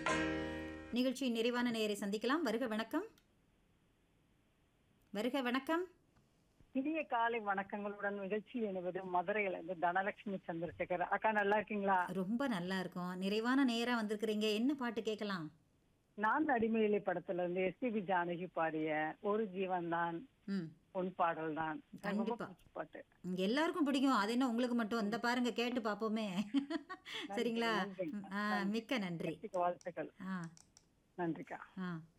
நிகழ்ச்சியின் நிறைவான நேயரை சந்திக்கலாம் வருக வணக்கம் வருக வணக்கம் இனிய காலை வணக்கங்களுடன் நிகழ்ச்சி என்பது மதுரையில இருந்து தனலட்சுமி சந்திரசேகர் அக்கா நல்லா இருக்கீங்களா ரொம்ப நல்லா இருக்கும் நிறைவான நேரா வந்திருக்கிறீங்க என்ன பாட்டு கேட்கலாம் நான் அடிமையிலே படத்துல இருந்து எஸ்பிபி ஜானகி பாடிய ஒரு ஜீவன் தான் ம் பொன் பாடல் தான் எனக்கு ரொம்ப கண்டிப்பா. பிடிச்ச பாட்டு இங்க எல்லாருக்கும் பிடிக்கும் அது என்ன உங்களுக்கு மட்டும் இந்த பாருங்க கேட்டு பார்ப்போமே சரிங்களா நன்றி. ஆ மிக்க நன்றி வாழ்த்துக்கள் ஆ நன்றிக்கா ஆ